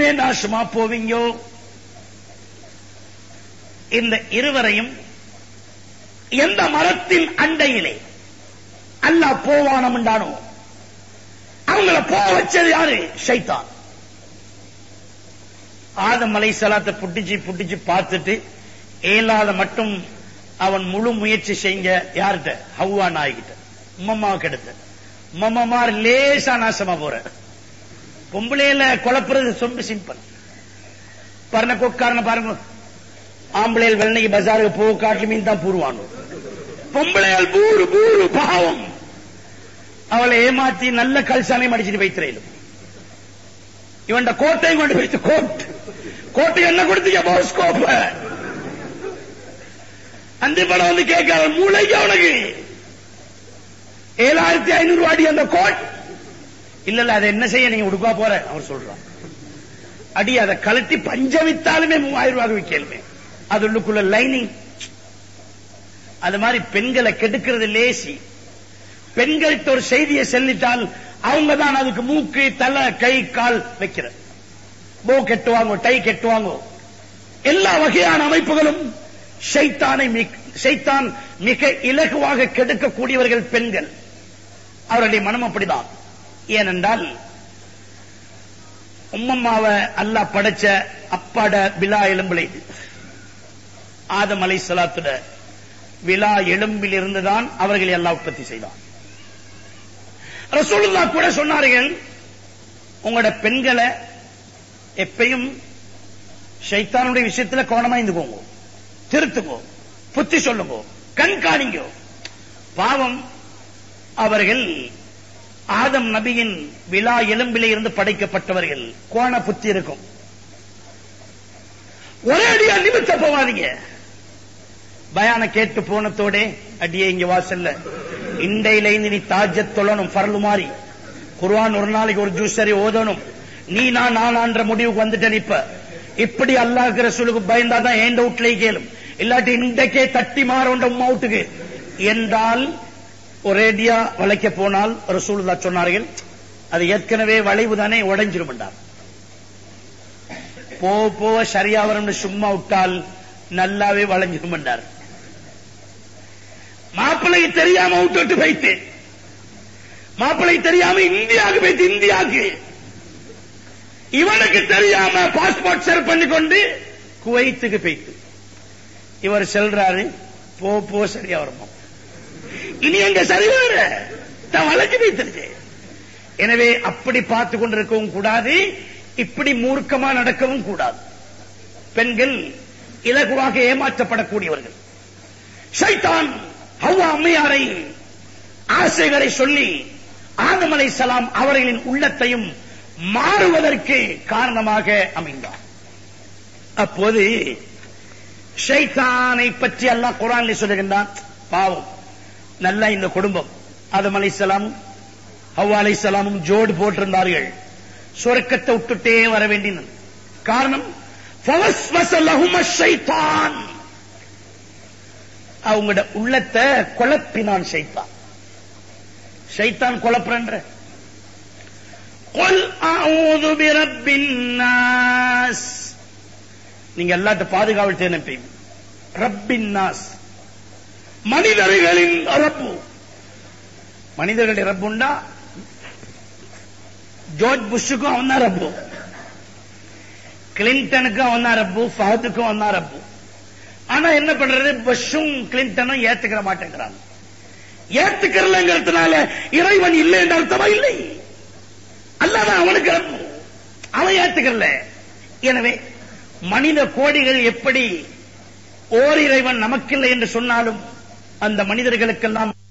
இருவருமே நாசமா போவீங்கோ இந்த இருவரையும் எந்த மரத்தின் அண்டையிலே அல்லாஹ் போவானம் உண்டானோ அவங்கள போக வச்சது யாரு ஷைத்தான் ஆதம் அலை சலாத்தை புட்டிச்சு புட்டிச்சு பார்த்துட்டு ஏலாத மட்டும் அவன் முழு முயற்சி செய்ய யார்கிட்ட ஹவ்வா நாய்கிட்ட உம்மம்மாவுக்கு எடுத்த உம்மம்மார் லேசா நாசமா போற பொம்பளையில குழப்புறது ரொம்ப சிம்பிள் பரண கொக்காரன பாருங்க ஆம்பளையில் வெள்ளனைக்கு பஜாருக்கு போக காட்டு மீன் தான் பூருவானோ பொம்பளையால் பூரு பூரு பாவம் அவளை ஏமாத்தி நல்ல கல்சாலையும் அடிச்சுட்டு வைத்திரையிலும் இவன் கோட்டையும் கொண்டு வைத்து கோட் கோட்டை என்ன கொடுத்தீங்க போஸ்கோப்ப அந்த படம் வந்து கேட்காத மூளைக்கு அவனுக்கு ஏழாயிரத்தி ஐநூறு ரூபாடி அந்த கோட் இல்ல இல்ல அதை என்ன செய்ய நீங்க உடுக்கா போற அவர் சொல்றான் அடி அதை கலட்டி பஞ்ச வித்தாலுமே மூவாயிரம் ரூபாய் விற்கலுமே அது உள்ளுக்குள்ள லைனிங் அது மாதிரி பெண்களை கெடுக்கிறது லேசி பெண்கள்கிட்ட ஒரு செய்தியை செல்லிட்டால் அவங்க தான் அதுக்கு மூக்கு தலை கை கால் வைக்கிற போ கெட்டுவாங்க டை கெட்டுவாங்க எல்லா வகையான அமைப்புகளும் ஷைத்தானை மிக்- ஷைத்தான் மிக இலகுவாக கெடுக்கக்கூடியவர்கள் பெண்கள் அவருடைய மனம் அப்படிதான் ஏனென்றால் உம்மம்மாவை அல்லாஹ் படைச்ச அப்பாட விழா எலும்புல இது ஆதம் அலை சலாத்துட விழா எலும்பில் இருந்துதான் அவர்களை எல்லாம் உற்பத்தி செய்தான் ரசூலுல்லா கூட சொன்னார்கள் உங்களோட பெண்களை எப்பயும் ஷைத்தானுடைய விஷயத்துல கவனமா இருந்துக்கோங்க திருத்துங்கோ புத்தி சொல்லுங்க கண்காணிங்க பாவம் அவர்கள் ஆதம் நபியின் விழா எலும்பிலே இருந்து படைக்கப்பட்டவர்கள் கோண புத்தி இருக்கும் ஒரே அடியா நிமித்த போவாதீங்க பயான கேட்டு போனத்தோட அடியே இங்க வாசல்ல இண்டையில இருந்து நீ தாஜத் தொழணும் பரலு மாறி குர்ஆன் ஒரு நாளைக்கு ஒரு ஜூஸ் சரி ஓதணும் நீ நான் நானான்ற முடிவுக்கு வந்துட்டேன் இப்ப இப்படி அல்லாஹ் ரசூலுக்கு பயந்தாதான் ஏண்ட வீட்லயே கேளும் இல்லாட்டி இன்றைக்கே தட்டி மாறோண்ட உம்மா வீட்டுக்கு என்றால் ஒரேடியா வளைக்க போனால் ரசூலுல்லா சொன்னார்கள் அது ஏற்கனவே வளைவு தானே உடைஞ்சிரும் என்றார் போ போவ சரியா வரும்னு சும்மா விட்டால் நல்லாவே வளைஞ்சிரும் என்றார் மாப்பிள்ளைக்கு தெரியாம விட்டு வைத்து மாப்பிள்ளை தெரியாம இந்தியாவுக்கு போயிட்டு இந்தியாவுக்கு இவனுக்கு தெரியாம பாஸ்போர்ட் செல் பண்ணி கொண்டு குவைத்துக்கு போயிட்டு இவர் செல்றாரு போ போ சரியா வருமா இனி எங்க சரி வர தான் வளைஞ்சு வைத்திருக்கு எனவே அப்படி பார்த்து கொண்டிருக்கவும் கூடாது இப்படி மூர்க்கமா நடக்கவும் கூடாது பெண்கள் இலகுவாக ஏமாற்றப்படக்கூடியவர்கள் ஷைத்தான் ஹவ்வா அம்மையாரை ஆசைகளை சொல்லி ஆதம் அலைஹிஸ்ஸலாம் அவர்களின் உள்ளத்தையும் மாறுவதற்கு காரணமாக அமைந்தார் அப்போது ஷைத்தானை பற்றி அல்லாஹ் குரானில் சொல்லுகின்றான் பாவம் நல்லா இந்த குடும்பம் ஆதம் அலைஹிஸ்ஸலாம் ஹவ்வா அலைஹிஸ்ஸலாமும் ஜோடு போட்டிருந்தார்கள் சொர்க்கத்தை விட்டுட்டே வர வேண்டியது காரணம் فَوَسْوَسَ لَهُمَا الشَّيْطَانُ அவங்களோட உள்ளத்தை குழப்பினான் ஷைத்தான் ஷைத்தான் குழப்புறன்ற قُلْ أَعُوذُ بِرَبِّ النَّاسِ நீங்க எல்லாத்த பாதுகாவல் தேனப்பையும் ரப்பின் நாஸ் மனிதர்களின் ரப்பு மனிதர்களுடைய ரப்புண்டா ஜோர்ஜ் புஷ்ஷுக்கும் அவன் தான் ரப்பு கிளின்டனுக்கும் அவன் தான் ரப்பு ஃபஹதுக்கும் அவன் தான் ரப்பு ஆனா என்ன பண்றது புஷ்ஷும் கிளின்டனும் ஏத்துக்கிற மாட்டேங்கிறாங்க ஏத்துக்கிறலங்கிறதுனால இறைவன் இல்லை என்ற அர்த்தமா இல்லை அல்லாதான் அவனுக்கு ரப்பு அவன் ஏத்துக்கல எனவே மனித கோடிகள் எப்படி ஓர் இறைவன் நமக்கில்லை என்று சொன்னாலும் அந்த மனிதர்களுக்கெல்லாம்